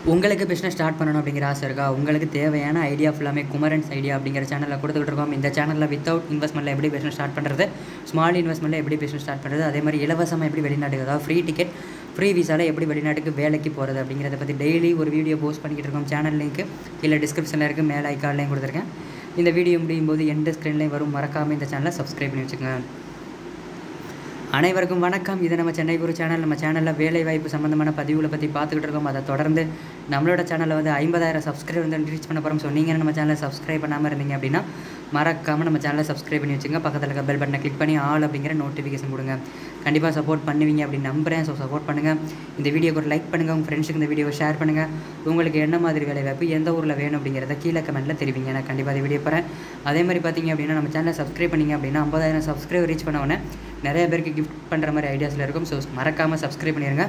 உங்களுக்கு business start பண்ணணும் அப்படிங்கிற ஆசை இருக்கா உங்களுக்கு தேவையான ஐடியா ஃபுல்லாமே குமரன்ஸ் ஐடியா அப்படிங்கிற சேனலில் கொடுத்துக்கிட்டு இருக்கோம் இந்த சேனலில் வித்தவுட் இன்வெஸ்ட்மெண்ட்டில் எப்படி பிஸ்னஸ் ஸ்டார்ட் பண்ணுறது ஸ்மால் இன்வெஸ்ட்மெண்ட்டில் எப்படி பிஸ்னஸ் ஸ்டார்ட் பண்ணுறது அதே மாதிரி இலவசமாக எப்படி வெளிநாட்டுக்கு அதாவது ஃப்ரீ டிக்கெட் ஃப்ரீ விசாவில் எப்படி வெளிநாட்டுக்கு வேலைக்கு போகிறது அப்படிங்கிறத பற்றி டெய்லி ஒரு வீடியோ போஸ்ட் பண்ணிக்கிட்டு இருக்கோம் சேனல் லிங்க்கு கீழே டிஸ்கிரிப்ஷனில் இருக்குது மேலே ஐக்கார்லையும் கொடுத்துருக்கேன் இந்த வீடியோ முடியும் போது எந்த ஸ்க்ரீன்லேயும் வரும் மறக்காமல் இந்த சேனலை சப்ஸ்கிரைப் பண்ணி வச்சுக்கோங்க அனைவருக்கும் வணக்கம் இது நம்ம சென்னை குரு சேனல் நம்ம சேனலில் வேலை வாய்ப்பு சம்மந்தமான பதிவுகளை பற்றி பார்த்துக்கிட்டு இருக்கோம் அதை தொடர்ந்து நம்மளோட சேனலில் வந்து ஐம்பதாயிரம் சப்ஸ்கிரைப் வந்து ரீச் பண்ண போகிறோம் ஸோ நீங்கள் நம்ம சேனலை சப்ஸ்கிரைப் பண்ணாமல் இருந்தீங்க அப்படின்னா மறக்காமல் நம்ம சேனலை சப்ஸ்கிரைப் பண்ணி வச்சுங்க பக்கத்தில் இருக்க பெல் பட்டனை கிளிக் பண்ணி ஆல் அப்படிங்கிற நோட்டிஃபிகேஷன் கொடுங்க கண்டிப்பாக சப்போர்ட் பண்ணுவீங்க அப்படின்னு நம்புகிறேன் ஸோ சப்போர்ட் பண்ணுங்கள் இந்த வீடியோக்கு ஒரு லைக் பண்ணுங்கள் உங்கள் ஃப்ரெண்ட்ஸுக்கு இந்த வீடியோவை ஷேர் பண்ணுங்கள் உங்களுக்கு என்ன மாதிரி வேலை வாய்ப்பு எந்த ஊரில் வேணும் அப்படிங்கிறத கீழே கமெண்ட்டில் தெரிவிங்க நான் கண்டிப்பாக இந்த வீடியோ போகிறேன் அதே மாதிரி பார்த்தீங்க அப்படின்னா நம்ம சேனலை சப்ஸ்கிரைப் பண்ணிங்க அப்படின்னா ஐம்பதாயிரம் சப்ஸ்கிரைப் ரீச் பண்ண உடனே நிறைய பேருக்கு கிஃப்ட் பண்ணுற மாதிரி ஐடியாஸில் இருக்கும் ஸோ மறக்காமல் சப்ஸ்கிரைப் பண்ணிடுங்க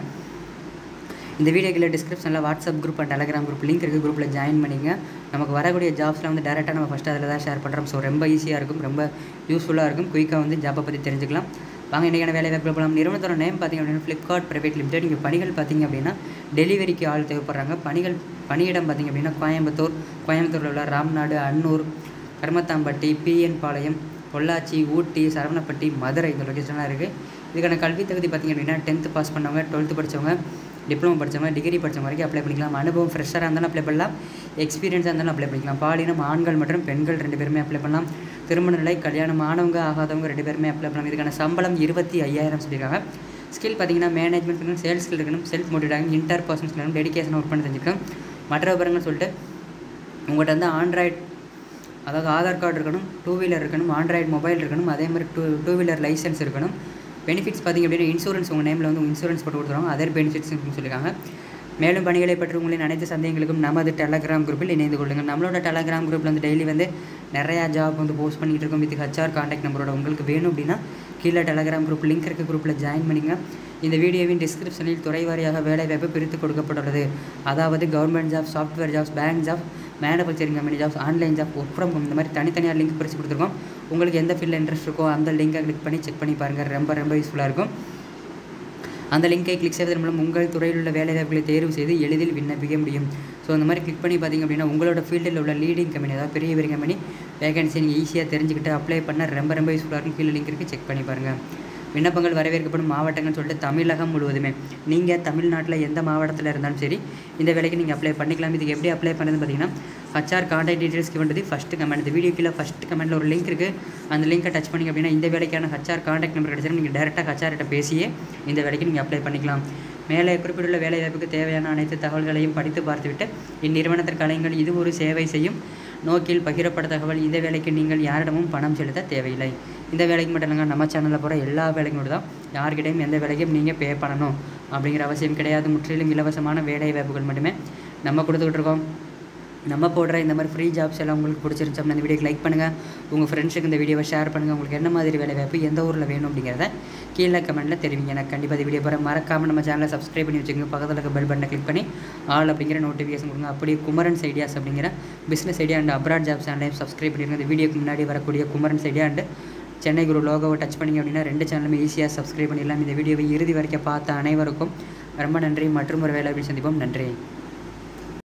இந்த வீடியோக்கில் டிஸ்கிரிப்ஷனில் WhatsApp group and Telegram group link இருக்குது குரூப்பில் ஜாயின் பண்ணிங்க நமக்கு வரக்கூடிய ஜாப்ஸில் வந்து டேரெக்டாக நம்ம ஃபஸ்ட்டு அதில் தான் ஷேர் பண்ணுறோம் ஸோ ரொம்ப ஈஸியாக இருக்கும் ரொம்ப யூஸ்ஃபுல்லாக இருக்கும் குயிக்காக வந்து ஜாப்பை பற்றி தெரிஞ்சுக்கலாம் வாங்க இன்றைக்கான வேலை வாய்ப்பு போகலாம் நிறுவனத்தோட நேம் பார்த்திங்க அப்படின்னா ஃப்ளிப்கார்ட் ப்ரைவேட் லிமிடெட் இங்கே பணிகள் பார்த்திங்க அப்படின்னா டெலிவரிக்கு ஆள் தேவைப்படுறாங்க பணிகள் பணியிடம் பார்த்திங்க அப்படின்னா கோயம்புத்தூர் கோயம்புத்தூரில் உள்ள ராம்நாடு அன்னூர் கருமத்தாம்பட்டி பிஎன் பாளையம் பொள்ளாச்சி ஊட்டி சரவணப்பட்டி மதுரை இந்த லொக்கேஷன்லாம் இருக்குது இதுக்கான கல்வி தகுதி பார்த்திங்க அப்படின்னா டென்த்து பாஸ் பண்ணவங்க டுவெல்த்து படித்தவங்க டிப்ளமோ படித்தவங்க டிகிரி படித்தவங்க வரைக்கும் அப்ளை பண்ணிக்கலாம் அனுபவம் ஃப்ரெஷராக இருந்தாலும் அப்ளை பண்ணலாம் எக்ஸ்பீரியன்ஸாக இருந்தாலும் அப்ளை பண்ணிக்கலாம் பாலினம் ஆண்கள் மற்றும் பெண்கள் ரெண்டு பேருமே அப்ளை பண்ணலாம் திருமண நிலை கல்யாணம் ஆனவங்க ஆகாதவங்க ரெண்டு பேருமே அப்ளை பண்ணலாம் இதுக்கான சம்பளம் இருபத்தி ஐயாயிரம் சொல்லியிருக்காங்க ஸ்கில் பார்த்தீங்கன்னா மேனேஜ்மெண்ட் இருக்கணும் சேல்ஸ் ஸ்கில் இருக்கணும் செல்ஃப் மோட்டிவேட் இன்டர் பர்சன் இருக்கணும் டெடிக்கேஷன் ஒர்க் பண்ணி தெரிஞ்சுக்கணும் மற்ற விவரங்கள் சொல்லிட்டு உங்கள்கிட்ட வந்து ஆண்ட்ராய்ட் அதாவது ஆதார் கார்டு இருக்கணும் டூ வீலர் இருக்கணும் ஆண்ட்ராய்டு மொபைல் இருக்கணும் அதே மாதிரி டூ டூ வீலர் லைசன்ஸ் இருக்கணும் பெனிஃபிட்ஸ் பார்த்திங்க அப்படின்னா இன்சூரன்ஸ் உங்கள் நேமில் வந்து இன்சூரன்ஸ் போட்டு கொடுத்துருவாங்க அதர் பெனிஃபிட்ஸ் சொல்லியிருக்காங்க மேலும் பணிகளை பற்றி உங்களின் அனைத்து சந்தேகங்களுக்கும் நமது டெலகிராம் குரூப்பில் இணைந்து கொள்ளுங்கள் நம்மளோட டெலகிராம் குரூப்பில் வந்து டெய்லி வந்து நிறையா ஜாப் வந்து போஸ்ட் பண்ணிகிட்டு இருக்கோம் வித் ஹச்ஆர் காண்டாக்ட் நம்பரோட உங்களுக்கு வேணும் அப்படின்னா கீழே டெலகிராம் குரூப் லிங்க் இருக்க குரூப்பில் ஜாயின் பண்ணிங்க இந்த வீடியோவின் டிஸ்கிரிப்ஷனில் துறை வாரியாக வேலைவாய்ப்பு பிரித்து கொடுக்கப்பட்டுள்ளது அதாவது government job software jobs bank job manufacturing company jobs online job work from home இந்த மாதிரி தனித்தனியாக லிங்க் பிரித்து கொடுத்துருக்கோம் உங்களுக்கு எந்த ஃபீல்டில் இன்ட்ரெஸ்ட் இருக்கோ அந்த லிங்கை கிளிக் பண்ணி செக் பண்ணி பாருங்கள் ரொம்ப ரொம்ப யூஸ்ஃபுல்லாக இருக்கும் அந்த லிங்கை கிளிக் செய்வதன் மூலம் உங்கள் துறையில் உள்ள வேலைவாய்ப்புகளை தேர்வு செய்து எளிதில் விண்ணப்பிக்க முடியும் ஸோ அந்த மாதிரி கிளிக் பண்ணி பார்த்திங்க அப்படின்னா உங்களோட ஃபீல்டில் உள்ள லீடிங் கம்பெனி அதாவது பெரிய பெரிய கம்பெனி வேகன்சி நீங்கள் ஈஸியாக தெரிஞ்சுக்கிட்டு அப்ளை பண்ண ரொம்ப ரொம்ப யூஸ்ஃபுல்லாக இருக்கும் கீழே லிங்க் இருக்குது செக் பண்ணி பாருங்கள் விண்ணப்பங்கள் வரவேற்கப்படும் மாவட்டங்கள்னு சொல்லிட்டு தமிழகம் முழுவதுமே நீங்கள் தமிழ்நாட்டில் எந்த மாவட்டத்தில் இருந்தாலும் சரி இந்த வேலைக்கு நீங்கள் அப்ளை பண்ணிக்கலாம் இதுக்கு எப்படி அப்ளை பண்ணுறது பார்த்தீங்கன்னா ஹச்ஆர் கான்டாக்ட் டீட்டெயில்ஸ்க்கு வேண்டது ஃபஸ்ட்டு கமெண்ட் இந்த வீடியோ கீழே ஃபஸ்ட் கமெண்ட்டில் ஒரு லிங்க் இருக்குது அந்த லிங்கை டச் பண்ணிங்க அப்படின்னா இந்த வேலைக்கான ஹச்ஆர் கான்டாக்ட் நம்பர் கிடச்சிடும் நீங்கள் டேரெக்டாக ஹச்ஆர்கிட்ட பேசியே இந்த வேலைக்கு நீங்கள் அப்ளை பண்ணிக்கலாம் மேலே குறிப்பிட்டுள்ள வேலைவாய்ப்புக்கு தேவையான அனைத்து தகவல்களையும் படித்து பார்த்துவிட்டு இந்நிறுவனத்திற்கு அலைங்கள் இது ஒரு சேவை செய்யும் நோக்கில் பகிரப்பட்ட தகவல் இந்த வேலைக்கு நீங்கள் யாரிடமும் பணம் செலுத்த தேவையில்லை இந்த வேலைக்கு மட்டும் இல்லைங்க நம்ம சேனலில் போகிற எல்லா வேலைக்கும் தான் யார்கிட்டையும் எந்த வேலைக்கும் நீங்கள் பே பண்ணணும் அப்படிங்கிற அவசியம் கிடையாது முற்றிலும் இலவசமான வேலை வாய்ப்புகள் மட்டுமே நம்ம கொடுத்துக்கிட்டு இருக்கோம் நம்ம போடுற இந்த மாதிரி ஃப்ரீ ஜாப்ஸ் எல்லாம் உங்களுக்கு பிடிச்சிருந்துச்சு அப்படின்னா இந்த வீடியோக்கு லைக் பண்ணுங்கள் உங்கள் ஃப்ரெண்ட்ஸுக்கு இந்த வீடியோவை ஷேர் பண்ணுங்கள் உங்களுக்கு என்ன மாதிரி வேலை வாய்ப்பு எந்த ஊரில் வேணும் அப்படிங்கிறத கீழே கமெண்ட்டில் தெரிவிங்க எனக்கு கண்டிப்பாக இந்த வீடியோ போகிற மறக்காமல் நம்ம சேனலை சப்ஸ்கிரைப் பண்ணி வச்சுக்கோங்க பக்கத்தில் இருக்க பெல் பட்டனை கிளிக் பண்ணி ஆல் அப்படிங்கிற நோட்டிஃபிகேஷன் கொடுங்க அப்படியே குமரன்ஸ் ஐடியாஸ் அப்படிங்கிற business idea and abroad job சேனலையும் சப்ஸ்கிரைப் பண்ணிடுங்க இந்த வீடியோக்கு முன்னாடி வரக்கூடிய குமரன்ஸ் ஐடியா அண்ட் சென்னை குரு லோகோவை டச் பண்ணிங்க அப்படின்னா ரெண்டு சேனலுமே ஈஸியாக சப்ஸ்கிரைப் பண்ணிடலாம் இந்த வீடியோவை இறுதி வரைக்கும் பார்த்த அனைவருக்கும் ரொம்ப நன்றி மற்றும் ஒரு வேலை சந்திப்போம் நன்றி